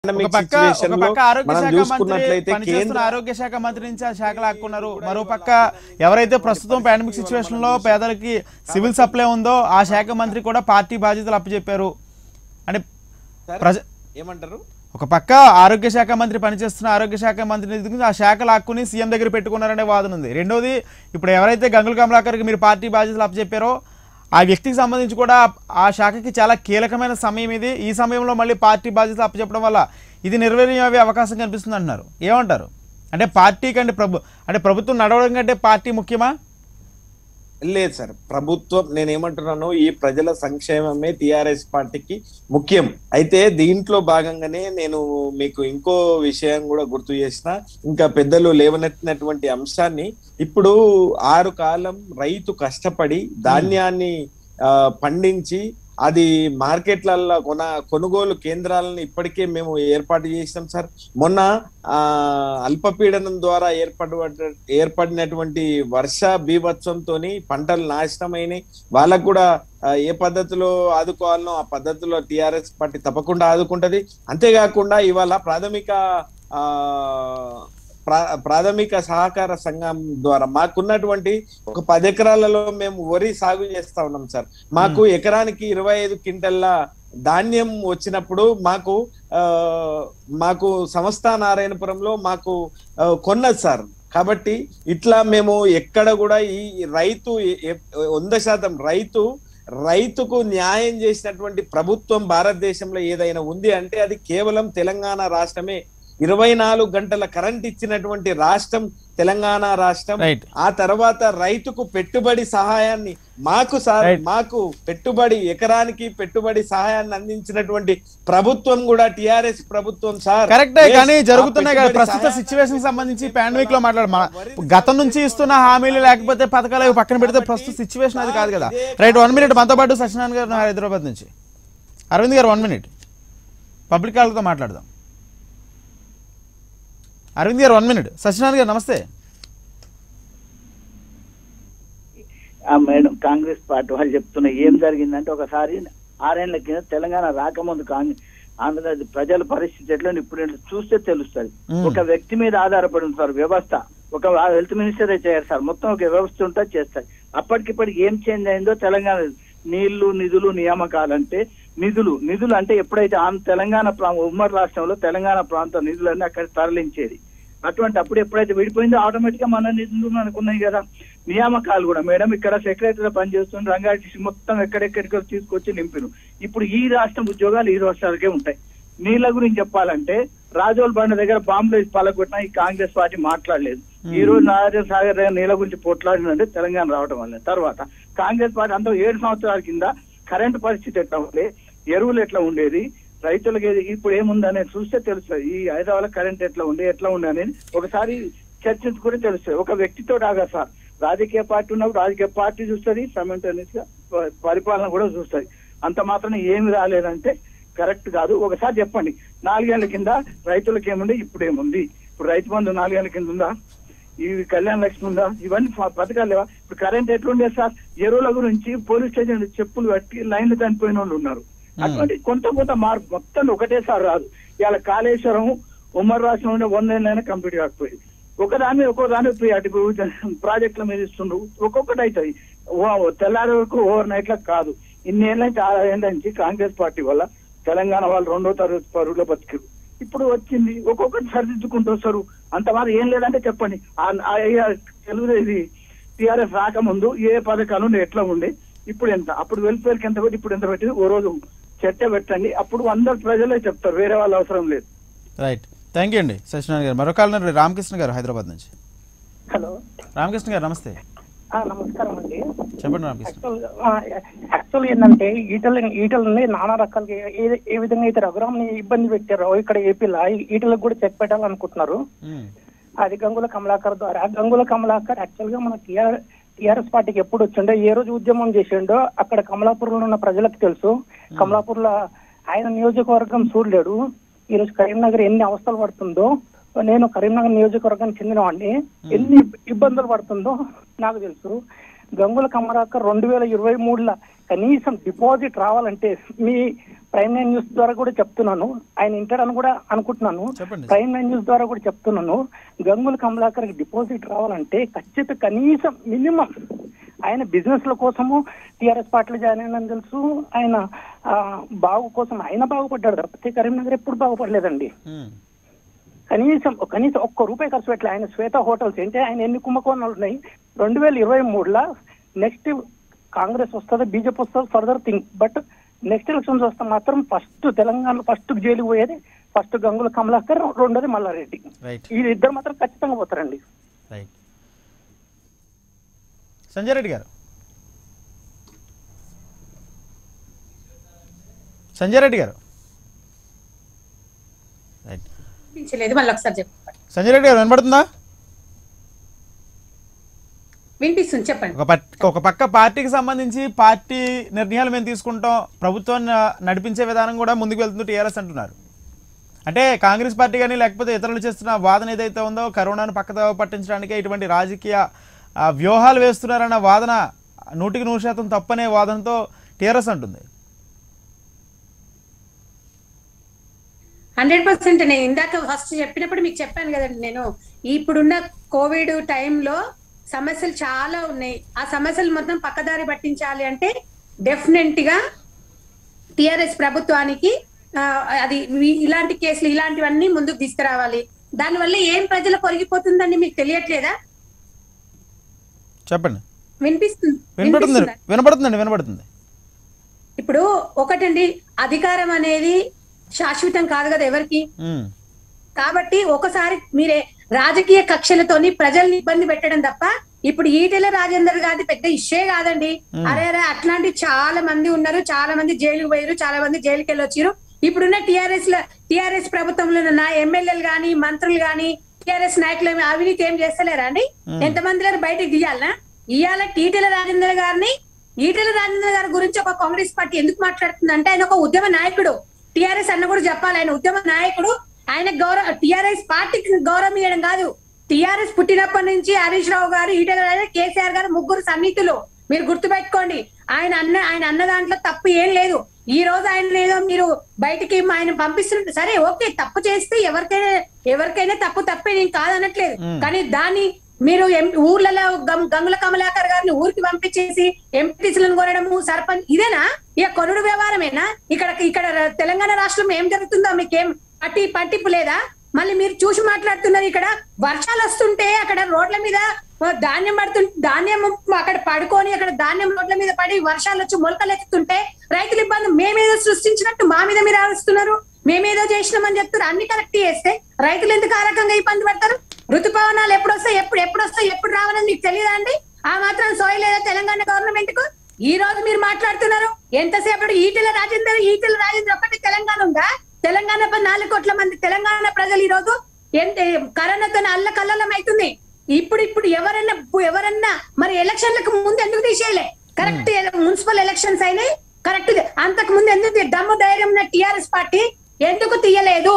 pandemic ఒక పక్క situation ఒక లో పక్క ఆరోగ్య మనం శాఖ మంత్రి చూసుకున్నట్లయితే పనిచేస్తున్న కేంద్ర ఆరోగ్య శాఖ మంత్రి నుంచి ఆ శాఖ లాక్కున్నారు మరో పక్క ఎవరైతే ప్రస్తుతం పాండమిక్ సిచ్యువేషన్ లో పేదలకి సివిల్ సప్లై ఉందో ఆ శాఖ మంత్రి కూడా పార్టీ బాధ్యతలు అప్పచెప్పారు అంటే ప్రజ ఏమంటారు ఒక పక్క ఆరోగ్య శాఖ మంత్రి పనిచేస్తున్న ఆరోగ్య శాఖ మంత్రి నిధులు ఆ శాఖ లాక్కుని సీఎం దగ్గర పెట్టుకున్నారనే వాదన ఉంది రెండోది ఇప్పుడు ఎవరైతే గంగుల కమలాకర్కి మీరు పార్టీ బాధ్యతలు అప్పచెప్పారో ఆ వ్యక్తికి సంబంధించి కూడా ఆ శాఖకి చాలా కీలకమైన సమయం ఇది ఈ సమయంలో మళ్ళీ పార్టీ బాధ్యతలు అప్పచెప్పడం వల్ల ఇది నిర్వీర్యం అయ్యే అవకాశం కనిపిస్తుంది అంటున్నారు ఏమంటారు అంటే పార్టీ కంటే ప్రభు అంటే ప్రభుత్వం నడవడం కంటే పార్టీ ముఖ్యమా లేదు సార్ ప్రభుత్వం నేను ఏమంటున్నాను ఈ ప్రజల సంక్షేమమే టిఆర్ఎస్ పార్టీకి ముఖ్యం అయితే దీంట్లో భాగంగానే నేను మీకు ఇంకో విషయం కూడా గుర్తు చేసిన ఇంకా పెద్దలు లేవనెత్తినటువంటి అంశాన్ని ఇప్పుడు ఆరు కాలం రైతు కష్టపడి ధాన్యాన్ని ఆ, పండించి అది మార్కెట్లలో కొన కొనుగోలు కేంద్రాలను ఇప్పటికే మేము ఏర్పాటు చేసినాం సార్ మొన్న ఆ అల్పపీడనం ద్వారా ఏర్పడ ఏర్పడినటువంటి వర్ష బీభత్సంతో పంటలు నాశనమైనవి వాళ్ళకు కూడా ఆ, ఏ పద్ధతిలో ఆదుకోవాలనో ఆ పద్ధతిలో టిఆర్ఎస్ పార్టీ తప్పకుండా ఆదుకుంటది అంతేకాకుండా ఇవాళ ప్రాథమిక ఆ ప్రా- ప్రాథమిక సహకార సంఘం ద్వారా మాకున్నటువంటి ఒక పది ఎకరాలలో మేము వరి సాగు చేస్తా ఉన్నాం సార్ మాకు ఎకరానికి ఇరవై ఐదు క్వింటల్ల ధాన్యం వచ్చినప్పుడు మాకు ఆ మాకు సంస్థ నారాయణపురంలో మాకు ఆ, కొన్నది సార్ కాబట్టి ఇట్లా మేము ఎక్కడ కూడా ఈ రైతు ఎ- ఎ- వంద శాతం రైతు రైతుకు న్యాయం చేసినటువంటి ప్రభుత్వం భారతదేశంలో ఏదైనా ఉంది అంటే అది కేవలం తెలంగాణ రాష్ట్రమే ఇరవై నాలుగు గంటల కరెంట్ ఇచ్చినటువంటి రాష్ట్రం తెలంగాణ రాష్ట్రం రైట్ ఆ తర్వాత రైతుకు పెట్టుబడి సహాయాన్ని మాకు సార్ Right. మాకు పెట్టుబడి ఎకరానికి పెట్టుబడి సహాయాన్ని అందించినటువంటి ప్రభుత్వం కూడా టిఆర్ఎస్ ప్రభుత్వం సార్ కరెక్టే Yes, కానీ ఆ జరుగుతున్నాయి కదా పెట్టుబడి ప్రస్తుత సహాయాన్ని సిచ్యువేషన్ సంబంధించి పాండమిక్ లో మాట్లాడు మన గతం నుంచి ఇస్తున్న హామీలు లేకపోతే పథకాలు అవి పక్కన పెడితే ప్రస్తుత సిచ్యువేషన్ అది కాదు కదా రైట్ వన్ మినిట్ మనతో పాటు సత్యనారాయణ గారు ఉన్నారు హైదరాబాద్ నుంచి అరవింద్ గారు వన్ మినిట్ పబ్లిక్ కాల్తో మాట్లాడదాం అరవింద్ గారు వన్ మినిట్ సత్యనారాయణ గారు నమస్తే ఆ మేడం కాంగ్రెస్ పార్టీ వాళ్ళు చెప్తున్న ఏం జరిగిందంటే ఒకసారి ఆరేళ్ల కింద తెలంగాణ రాకముందు కాంగ్రెస్ ఆంధ్రప్రదేశ్ ప్రజల పరిస్థితి ఎట్లా ఉంది ఇప్పుడు చూస్తే తెలుస్తుంది మ్మ్. ఒక వ్యక్తి మీద ఆధారపడి ఉంది సార్ వ్యవస్థ ఒక హెల్త్ మినిస్టరే చేయరు సార్ మొత్తం ఒక వ్యవస్థ ఉంటే చేస్తారు అప్పటికిప్పటికి ఏం చేంజ్ అయిందో తెలంగాణ నీళ్లు నిధులు నియామకాలంటే నిధులు నిధులు అంటే ఎప్పుడైతే ఆంధ్ర తెలంగాణ ప్రా- ఉమ్మడి రాష్ట్రంలో తెలంగాణ ప్రాంత నిధులన్నీ అక్కడ తరలించేది అటువంటి అప్పుడు ఎప్పుడైతే విడిపోయిందో ఆటోమేటిక్ గా మన నిధులు మనకున్నాయి కదా నియామకాలు కూడా మేడం ఇక్కడ సెక్రటరీగా పనిచేస్తున్న రంగారెడ్డి మొత్తం ఎక్కడెక్కడికో తీసుకొచ్చి నింపిను ఇప్పుడు ఈ రాష్ట్రం ఉద్యోగాలు ఈ రాష్ట్రాలకే ఉంటాయి నీళ్ళ గురించి చెప్పాలంటే రాజోల్ బండ దగ్గర బాంబులు వేసి పలగొట్టినా ఈ కాంగ్రెస్ పార్టీ మాట్లాడలేదు ఈ రోజు నాగార్జున సాగర్ దగ్గర నీళ్ళ గురించి పోట్లాడిందంటే తెలంగాణ రావడం వల్ల తర్వాత కాంగ్రెస్ పార్టీ అంతా ఏడు సంవత్సరాల కింద కరెంట్ పరిస్థితి ఎట్లా ఉండే ఎరువులు ఎట్లా ఉండేది రైతులకి ఏది- ఇప్పుడు ఏముందనేది చూస్తే తెలుస్తుంది ఈ హైదరాబాద్ కరెంట్ ఎట్లా ఉండే ఎట్లా ఉండే అనేది ఒకసారి చర్చించుకుని తెలుస్తుంది ఒక వ్యక్తితో ఆగా సార్ రాజకీయ పార్టీ ఉన్నప్పుడు రాజకీయ పార్టీ చూస్తుంది సమెంటేనియస్ గా ప- పరిపాలన కూడా చూస్తుంది అంత మాత్రం ఏమి రాలేదంటే కరెక్ట్ కాదు ఒకసారి చెప్పండి నాలుగేళ్ల కింద రైతులకి ఏముంది ఇప్పుడు ఏముంది ఇప్పుడు రైతు బంధు నాలుగేళ్ల కింద ఉందా ఇవి కళ్యాణ లక్ష్మి ఉందా ఇవన్నీ ప- పథకాలు లేవా ఇప్పుడు కరెంట్ ఎట్లుండే సార్ ఎరువుల గురించి పోలీస్ స్టేషన్ చెప్పులు కట్టి లైన్లు చనిపోయిన వాళ్ళు ఉన్నారు అటువంటి కొంత కొంత మార్పు మొత్తం ఒకటేసారి రాదు ఇవాళ కాళేశ్వరం ఉమ్మడి రాష్ట్రంలో వందేళ్ళైనా కంప్లీట్ కాకపోయింది ఒకదాని ఒక్కో దాని అటు ప్రాజెక్టుల మీద ఇస్తుండ్రు ఒక్కొక్కటి అవుతుంది ఓ- తెల్లారి వరకు ఓవర్ నైట్ లా కాదు ఇన్ని ఏళ్ళ నుంచి ఆరు ఏళ్ళ నుంచి కాంగ్రెస్ పార్టీ వల్ల తెలంగాణ వాళ్ళు రెండో తరగతి పరువులో బతికారు ఇప్పుడు వచ్చింది ఒక్కొక్కటి సరిదిద్దుకుంటూ వస్తారు అంత మరి ఏం లేదంటే చెప్పండి ఆ- ఆ- ఆ తెలుగు ఇది టిఆర్ఎస్ రాకముందు ఏ పథకాలు ఉండే ఎట్లా ఉండే ఇప్పుడు ఎంత అప్పుడు వెల్ఫేర్కి ఎంత పెట్టి ఇప్పుడు ఎంత పెట్టి ఓ రోజు చర్చ పెట్టండి అప్పుడు అందరు ప్రజలే చెప్తారు వేరే వాళ్ళ అవసరం లేదు రైట్ థ్యాంక్ యూ అండి సత్యనారాయణ గారు మరొక కాలనర్ రామకృష్ణ గారు హైదరాబాద్ నుంచి హలో రామకృష్ణ గారు నమస్తే ఆ, నమస్కారం అండి చెప్పండి రామకృష్ణ యాక్చువల్ ఏంటంటే ఈటల ఈటలని నానా రకాలుగా ఏ- ఏ- ఏ విధంగా అయితే రఘురామ్ని ఇబ్బంది పెట్టారో ఇక్కడ ఏపీలో ఈటలకు కూడా చెక్ పెట్టాలనుకుంటున్నారు మ్మ్. అది గంగుల కమలాకర్ ద్వారా గంగుల కమలాకర్ యాక్చువల్ గా మన టిఆర్ టిఆర్ఎస్ పార్టీకి ఎప్పుడు వచ్చిండో ఏ రోజు ఉద్యమం చేసిండో అక్కడ కమలాపూర్లో ఉన్న ప్రజలకు తెలుసు కమలాపూర్లో ఆయన నియోజకవర్గం చూడలేడు ఈ రోజు కరీంనగర్ ఎన్ని అవస్థలు పడుతుందో నేను కరీంనగర్ నియోజకవర్గానికి చెందినవాడిని ఎన్ని ఇబ్బందులు పడుతుందో నాకు తెలుసు గంగుల కమలాకర్ రెండు వేల ఇరవై మూడులో కనీసం డిపాజిట్ రావాలంటే మీ ప్రైమ్ నైన్ న్యూస్ ద్వారా కూడా చెప్తున్నాను ఆయన వింటాడని కూడా అనుకుంటున్నాను చెప్పండి. ప్రైమ్ నైన్ న్యూస్ ద్వారా కూడా చెప్తున్నాను గంగుల కమలాకర్ డిపాజిట్ రావాలంటే ఖచ్చిత కనీసం మినిమం ఆయన బిజినెస్ ల కోసము టిఆర్ఎస్ పార్టీలో జాయిన్ అయినని తెలుసు ఆయన ఆ, బాగు కోసం ఆయన బాగుపడ్డాడు తప్పితే కరీంనగర్ ఎప్పుడు బాగుపడలేదండి ఉమ్. కనీసం కనీసం ఒక్క రూపాయి ఖర్చు పెట్టలే ఆయన శ్వేత హోటల్స్ ఏంటి ఆయన ఎన్ని కుంభకోణాలు ఉన్నాయి రెండు వేల ఇరవై మూడులో నెక్స్ట్ కాంగ్రెస్ వస్తుంది బీజేపీ వస్తుంది further thing but next elections వస్తే మాత్రం ఫస్ట్ తెలంగాణలో ఫస్ట్ జైలుకు పోయేది ఫస్ట్ గంగుల కమలాకర్ రెండోది మల్లారెడ్డి రైట్ ఈ ఇద్దరు మాత్రం ఖచ్చితంగా పోతారండి రైట్ సంజయ్ రెడ్డి గారు సంజయ్ రెడ్డి గారు రైట్ వినిపించలేదు మళ్ళీ ఒకసారి చెప్పండి సంజయ్ రెడ్డి గారు వినపడుతుందా వినిపిస్తుంది చెప్పండి ఒక పట్- ఒక పక్క పార్టీకి సంబంధించి పార్టీ నిర్ణయాలు మేము తీసుకుంటాం ప్రభుత్వాన్ని నడిపించే విధానం కూడా ముందుకు వెళ్తుంది టీఆర్ఎస్ అంటున్నారు అంటే కాంగ్రెస్ పార్టీ కానీ లేకపోతే ఇతరులు చేస్తున్న వాదన ఏదైతే ఉందో కరోనాను పక్కదో పట్టించడానికే ఇటువంటి రాజకీయ ఆ, వ్యూహాలు వేస్తున్నారన్న వాదన నూటికి నూరు శాతం తప్పనే వాదనతో టీఆర్ఎస్ అంటుంది హండ్రెడ్ పర్సెంట్ నేను ఇందాక ఫస్ట్ చెప్పినప్పుడు మీకు చెప్పాను కదండి నేను ఇప్పుడున్న కోవిడ్ టైంలో సమస్యలు చాలా ఉన్నాయి ఆ సమస్యలు మొత్తం పక్కదారి పట్టించాలి అంటే డెఫినెట్ గా టిఆర్ఎస్ ప్రభుత్వానికి ఆ, అది ఈ- ఇలాంటి కేసులు ఇలాంటివన్నీ ముందుకు తీసుకురావాలి దానివల్ల ఏం ప్రజలు కొరిగిపోతుందండి మీకు తెలియట్లేదా చెప్పండి వినిపిస్తుంది వినపడుతుంది వినిపిస్తుందా? వినపడుతుందండి వినపడుతుంది ఇప్పుడు ఒకటండి అధికారం అనేది శాశ్వతం కాదు కదా ఎవరికి ఉమ్, కాబట్టి ఒకసారి మీరే రాజకీయ కక్షలతోని ప్రజల్ని ఇబ్బంది పెట్టడం తప్ప ఇప్పుడు ఈటెల రాజేందర్ గారి పెద్ద ఇష్యే కాదండి అరే అరే అట్లాంటి చాలా మంది ఉన్నారు చాలా మంది జైలుకు పోయారు చాలా మంది జైలుకి వెళ్ళి వచ్చారు ఇప్పుడున్న టిఆర్ఎస్ టిఆర్ఎస్ ప్రభుత్వంలో ఉన్న ఎమ్మెల్యేలు గాని మంత్రులు గాని టిఆర్ఎస్ నాయకులు ఏమి అవినీతి ఏం చేస్తలేరా అండి ఎంతమంది లేరు బయటకు తీయాలనా ఇవాళ ఈటెల రాజేందర్ గారిని ఈటెల రాజేందర్ గారి గురించి ఒక కాంగ్రెస్ పార్టీ ఎందుకు మాట్లాడుతుందంటే ఆయన ఒక ఉద్యమ నాయకుడు టిఆర్ఎస్ అన్న కూడా చెప్పాలి ఆయన ఉద్యమ నాయకుడు ఆయన గౌరవ టిఆర్ఎస్ పార్టీకి గౌరవం ఇవ్వడం కాదు టిఆర్ఎస్ పుట్టినప్పటి నుంచి హరీష్ రావు గారు ఈటెల రాజేందర్ కేసీఆర్ గారు ముగ్గురు సన్నిహితులు మీరు గుర్తుపెట్టుకోండి ఆయన అన్న ఆయన అన్న దాంట్లో తప్పు ఏం లేదు ఈ రోజు ఆయన ఏదో మీరు బయటికి ఆయన పంపిస్తున్నారు సరే ఓకే తప్పు చేస్తే ఎవరికైనా ఎవరికైనా తప్పు తప్పే నేను కాదనట్లేదు కానీ దాన్ని మీరు ఎం- ఊర్లలో గం- గంగుల కమలాకర్ గారిని ఊరికి పంపించేసి ఎంపీసీలను కొనడము సర్పంచ్ ఇదేనా ఇక కొనుడు వ్యవహారమేనా ఇక్కడ ఇక్కడ తెలంగాణ రాష్ట్రంలో ఏం జరుగుతుందో మీకేం పట్టి పట్టింపు లేదా మళ్ళీ మీరు చూసి మాట్లాడుతున్నారు ఇక్కడ వర్షాలు వస్తుంటే అక్కడ రోడ్ల మీద ధాన్యం పడుతు ధాన్యం అక్కడ పడుకొని అక్కడ ధాన్యం రోడ్ల మీద పడి వర్షాలు వచ్చి మొలకలు ఎత్తుతుంటే రైతులు ఇబ్బంది మేమేదో సృష్టించినట్టు మా మీద మీరు ఆరుస్తున్నారు మేమేదో చేసినామని చెప్తారు అన్ని కరెక్ట్ చేస్తే రైతులు ఎందుకు ఆ రకంగా ఇబ్బంది పడతారు ఋతుపవనాలు ఎప్పుడు వస్తాయి ఎప్పుడు ఎప్పుడు వస్తాయి ఎప్పుడు రావాలని మీకు తెలియదా అండి ఆ మాత్రం సోయలేదా తెలంగాణ గవర్నమెంట్ కు ఈ రోజు మీరు మాట్లాడుతున్నారు ఎంతసేపటి ఈటెల రాజేందర్ ఈటెల రాజేందర్ ఒక్కటి తెలంగాణ ఉందా తెలంగాణ పై నాలుగు కోట్ల మంది తెలంగాణ ప్రజలు ఈ రోజు ఎంత కరోనాతో అల్ల కల్లోలం అవుతుంది ఇప్పుడు ఇప్పుడు ఎవరన్నా ఎవరన్నా మరి ఎలక్షన్లకు ముందు ఎందుకు తీసేయలే కరెక్ట్ మున్సిపల్ ఎలక్షన్స్ అయినాయి కరెక్ట్ అంతకు ముందు ఎందుకు తీ- దమ్ము ధైర్యం ఉన్న టిఆర్ఎస్ పార్టీ ఎందుకు తీయలేదు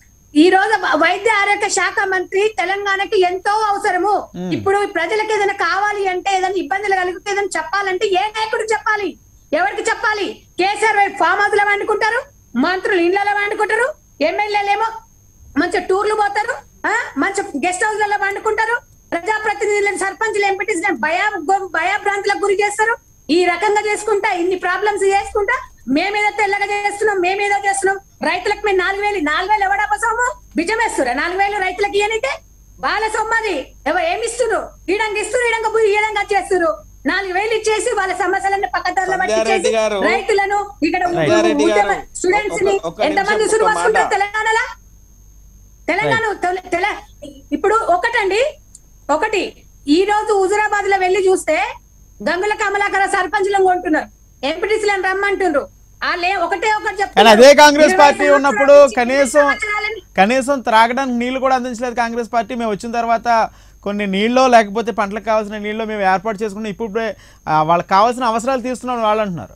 ఈ రోజు వ- వైద్య ఆరోగ్య శాఖ మంత్రి తెలంగాణకి ఎంతో అవసరము ఇప్పుడు ప్రజలకు ఏదైనా కావాలి అంటే ఏదైనా ఇబ్బందులు కలిగితే ఏదైనా చెప్పాలంటే ఏ నాయకుడు చెప్పాలి ఎవరికి చెప్పాలి కేసీఆర్ వైపు ఫామ్ హౌస్ లో వండుకుంటారు మంత్రులు ఇళ్లలో వండుకుంటారు ఎమ్మెల్యేలు ఏమో మంచి టూర్లు పోతారు ఆ మంచి గెస్ట్ హౌస్ లలో వండుకుంటారు ప్రజాప్రతినిధులను సర్పంచులు ఎంపీటీస్ భయా భయాభ్రాంతులకు గురి చేస్తారు ఈ రకంగా చేసుకుంటా ఇన్ని ప్రాబ్లమ్స్ చేసుకుంటా మేమేదో తెల్లగా చేస్తున్నాం మేమేదో చేస్తున్నాం రైతులకు మేము నాలుగు వేలు నాలుగు వేలు ఎవడా సొమ్ము బిజం వేస్తురా నాలుగు వేలు రైతులకి ఇయనితే వాళ్ళ సొమ్మది ఎవరు ఏమి ఇస్తున్నారు ఈడంగా ఇస్తున్నారు ఈడంగా పోయి ఈడంగా చేస్తున్నారు నాలుగు వేలు ఇచ్చేసి వాళ్ళ సమస్యలన్నీ పక్కదారులో సంధ్యారెడ్డి పట్టించేసి గారు, రైతులను ఇక్కడ సంధ్యారెడ్డి గారు, స్టూడెంట్స్ ని ఒక- ఒక ఎంతమంది నిమిషం, ఉసురు ఒక పోసుకుంటారు మాట. తెలంగాణలో తెలంగాణ తెల- తెల- ఇప్పుడు ఒకటండి ఒకటి ఈ రోజు హుజురాబాద్ లో వెళ్లి చూస్తే గంగుల కమలాకర సర్పంచులను కొంటున్నారు ఎంపీటీసీలను రమ్మంటున్నారు వాళ్ళే ఒకటే ఒకటి కానీ చెప్తున్నారు. అదే కాంగ్రెస్ ఇరవై పార్టీ సంవత్సరాల ఉన్నప్పుడు నుంచి కనీసం సంవత్సరాలని- కనీసం త్రాగడానికి నీళ్లు కూడా అందించలేదు కాంగ్రెస్ పార్టీ మేము వచ్చిన తర్వాత కొన్ని నీళ్ళు లేకపోతే పంటలకు కావాల్సిన నీళ్ళు మేము ఏర్పాటు చేసుకున్నాం ఇప్పుడు వాళ్ళకి కావాల్సిన అవసరాలు తీస్తున్నాం వాళ్ళు అంటున్నారు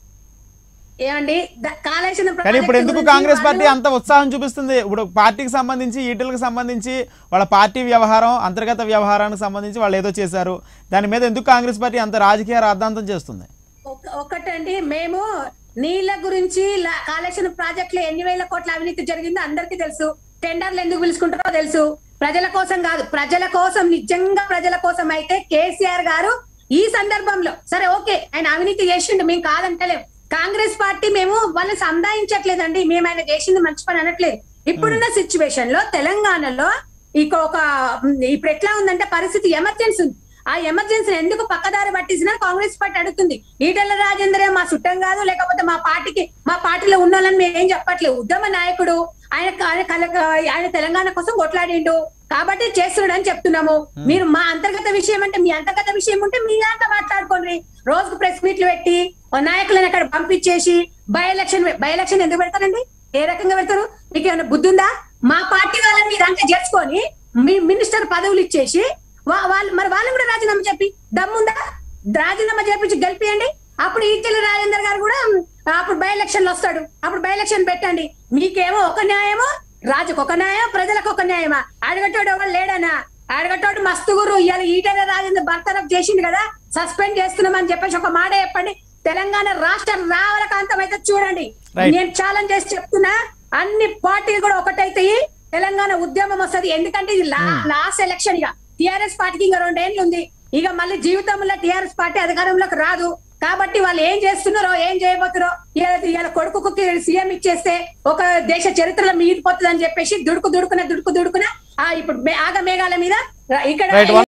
ఏమండి ద- కాళేశ్వరం కానీ ఇప్పుడు ప్రాజెక్టు ఎందుకు గురించి కాంగ్రెస్ పార్టీ వాళ్ళు- అంత ఉత్సాహం చూపిస్తుంది ఇప్పుడు పార్టీకి సంబంధించి ఈటలకు సంబంధించి వాళ్ళ పార్టీ వ్యవహారం అంతర్గత వ్యవహారానికి సంబంధించి వాళ్ళు ఏదో చేశారు దాని మీద ఎందుకు కాంగ్రెస్ పార్టీ అంత రాజకీయ రాద్ధాంతం చేస్తుంది ఒక- ఒకటండి మేము నీళ్ల గురించి లా- కాళేశ్వరం ప్రాజెక్ట్ లో ఎన్ని వేల కోట్ల అవినీతి జరిగిందో అందరికీ తెలుసు టెండర్లు ఎందుకు పిలుచుకుంటారో తెలుసు ప్రజల కోసం కాదు ప్రజల కోసం నిజంగా ప్రజల కోసం అయితే కేసీఆర్ గారు ఈ సందర్భంలో సరే ఓకే ఆయన అవినీతి చేసిండు మేము కాదంటలేం కాంగ్రెస్ పార్టీ మేము వాళ్ళని సంధాయించట్లేదండి మేము ఆయన చేసింది మంచి పని అనట్లేదు ఇప్పుడున్న సిచ్యువేషన్ లో తెలంగాణలో ఇక ఒక ఇప్పుడు ఎట్లా ఉందంటే పరిస్థితి ఎమర్జెన్సీ ఉంది ఆ ఎమర్జెన్సీ ఎందుకు పక్కదారి పట్టించినా కాంగ్రెస్ పార్టీ అడుగుతుంది ఈటెల రాజేంద్రే మా చుట్టం కాదు లేకపోతే మా పార్టీకి మా పార్టీలో ఉన్న వాళ్ళని మేము ఏం చెప్పట్లేదు ఉద్యమ నాయకుడు ఆయన ఆయన కల- ఆయన తెలంగాణ కోసం కొట్లాడిండు కాబట్టి చేస్తున్నాడు అని చెప్తున్నాము మీరు మా అంతర్గత విషయం అంటే మీ అంతర్గత విషయం ఉంటే మీ దాంట్లో మాట్లాడుకోండి రోజుకు ప్రెస్ మీట్లు పెట్టి ఓ నాయకులను అక్కడ పంపించేసి బై ఎలక్షన్ బై ఎలక్షన్ ఎందుకు పెడతారండి ఏ రకంగా పెడతారు మీకు ఏమైనా బుద్ధి ఉందా మా పార్టీ వాళ్ళని మీరు అంతా చేసుకొని మీ మినిస్టర్ పదవులు ఇచ్చేసి వా- వాళ్ళు మరి వాళ్ళు కూడా రాజీనామా చెప్పి దమ్ముందా రాజీనామా చేపించి గెలిపియండి అప్పుడు ఈటెల రాజేందర్ గారు కూడా ఉమ్, అప్పుడు బై ఎలక్షన్ లో వస్తాడు అప్పుడు బై ఎలక్షన్ పెట్టండి మీకేమో ఒక న్యాయమో రాజుకు ఒక న్యాయం ప్రజలకు ఒక న్యాయమా అడగటోడు ఎవరు లేడనా అడగటోడు మస్తు గురు ఇవాళ ఈటెల రాజేందర్ బర్తరఫ్ చేసిండు కదా సస్పెండ్ చేస్తున్నామని చెప్పేసి ఒక మాట చెప్పండి తెలంగాణ రాష్ట్ర రావలకాంతం అయితే చూడండి Right. నేను ఛాలెంజ్ చేసి చెప్తున్నా అన్ని పార్టీలు కూడా ఒకటైతాయి తెలంగాణ ఉద్యమం వస్తది ఎందుకంటే ఇది లాస్ట్ ఎలక్షన్ ఇక టిఆర్ఎస్ పార్టీకి ఇంకా రెండేళ్ళు ఉంది ఇక మళ్ళీ జీవితంలో టిఆర్ఎస్ పార్టీ అధికారంలోకి రాదు కాబట్టి వాళ్ళు ఏం చేస్తున్నారో ఏం చేయబోతున్నారో ఇలా కొడుకుకి సీఎం ఇచ్చేస్తే ఒక దేశ చరిత్రలో మిగిలిపోతుంది అని చెప్పేసి దుడుకు దుడుకున దుడుకు దుడుకున ఆ ఇప్పుడు మే- ఆగ మేఘాల మీద ఇక్కడ Right,